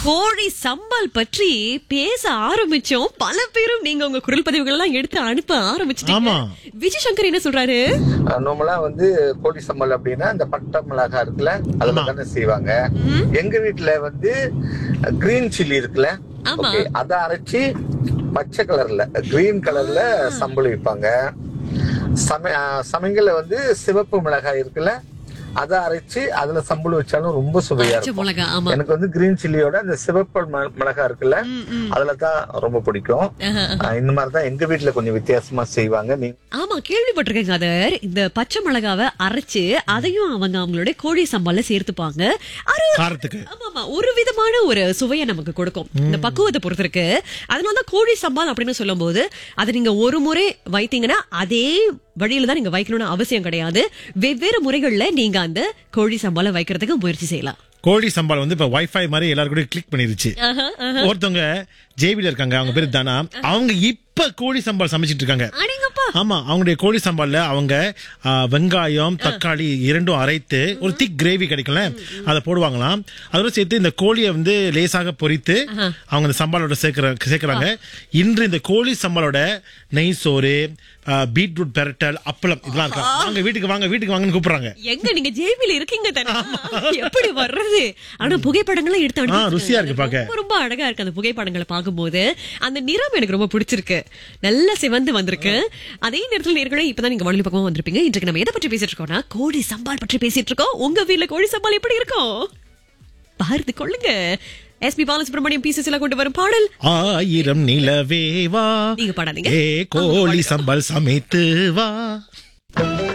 கோழி சம்பால் பற்றி பேச ஆரம்பிச்சோம் பல பேரும் நீங்க உங்க குரல் பதிவுகள் எல்லாம் எடுத்து அனுப்ப ஆரம்பிச்சிட்டீங்க ஆமா. விஜய் சங்கர் என்ன சொல்றாரு நார்மலா வந்து கோழி சம்பல் அப்படின்னா இந்த பட்டை மிளகா இருக்குல்ல அதுல ஆமா. தானே செய்வாங்க எங்க வீட்டுல வந்து கிரீன் சில்லி இருக்குல்ல ஆமா. ஓகே அத அரைச்சி பச்சை கலர்ல கிரீன் கலர்ல சம்பல் வைப்பாங்க சம அஹ் சமையல்ல வந்து சிவப்பு மிளகாய் இருக்குல்ல அத அரைச்சு அதுல சம்பல் வச்சாலும் ரொம்ப சுவையா பச்சை இருக்கும் மிளகா ஆமா எனக்கு வந்து கிரீன் சில்லியோட அந்த சிவப்பு ம- மிளகாய் இருக்குல்ல ம், ம். அதுல தான் ரொம்ப பிடிக்கும் ஆஹா. அஹ் இந்த மாதிரி தான் எங்க வீட்டுல கொஞ்சம் வித்தியாசமா செய்வாங்க நீ ஆமா கேள்விப்பட்டிருக்கேன் அதர் இந்த பச்சை மிளகாவை அரைச்சு அதையும் அவங்க அவங்களுடைய கோழி சம்பால்ல சேர்த்துப்பாங்க அது காரத்துக்கு ஆமாமா ஒரு விதமான ஒரு சுவையை நமக்கு கொடுக்கும் இந்த பக்குவத்தை பொறுத்து இருக்கு அதனாலதான் கோழி சம்பால் அப்படின்னு சொல்லும்போது அதை நீங்க ஒரு முறை வைத்தீங்கன்னா அதே வழியில தான் நீங்க வைக்கணும்னு அவசியம் கிடையாது வெவ்வேறு முறைகள்ல நீங்க அந்த கோழி சம்பாலை வைக்கிறதுக்கு முயற்சி செய்யலாம் கோழி சம்பால் வந்து இப்ப வைஃபை மாதிரி எல்லாரும் கூட கிளிக் பண்ணிருச்சு ஆஹா, ஆஹா. ஒருத்தவங்க ஜேபில இருக்காங்க அவங்க பேரு தானா அவங்க இப்ப கோழி சம்பால் சமைச்சிட்டு இருக்காங்க அடேங்கப்பா ஆமா அவங்களுடைய கோழி சம்பால்ல அவங்க ஆ, வெங்காயம் தக்காளி இரண்டும் அரைத்து ஒரு திக் கிரேவி கிடைக்கும்ல அதை போடுவாங்களாம் அதோட சேர்த்து இந்த கோழியை வந்து லேசாக பொரித்து அவங்க இந்த சம்பாலோட சேர்க்கிற சேர்க்கிறாங்க இன்று இந்த கோழி சம்பாலோட நெய் சோறு ஆ, பீட்ரூட் பெரட்டல் அப்பளம் இதெல்லாம் இருக்கா வாங்க வீட்டுக்கு வாங்க வீட்டுக்கு வாங்கன்னு கூப்பிடுறாங்க எங்க நீங்க ஜேபில இருக்கீங்க தானே எப்படி வர்றது ஆனா புகைப்படங்களை எடுத்து அனுப்பி ஆ, ருசியா இருக்கு வச்சிருக்காங்க. பார்க்க. ரொம்ப ரொம்ப அழகா இருக்கு அந்த புகைப்படங்களை பார்க்கும்போது அந்த நிறம் எனக்கு ரொம்ப பிடிச்சிருக்கு நல்ல சிவந்து வந்திருக்கு அதே நேரத்தில் நேர்களே இப்பதான் நீங்க வழி பக்கமா வந்திருப்பீங்க இன்றைக்கு நம்ம எதை பற்றி பேசிட்டு இருக்கோம்னா கோழி சம்பால் பற்றி பேசிட்டு இருக்கோம் உங்க வீட்ல கோழி சம்பால் எப்படி இருக்கும் பார்த்து கொள்ளுங்க எஸ்பி பாலசுப்ரமணியம் பீசஸ்ல கொண்டு வரும் பாடல் ஆயிரம் நிலவேவா நீங்க பாடாதீங்க ஏ கோழி சம்பால் சமைத்து வா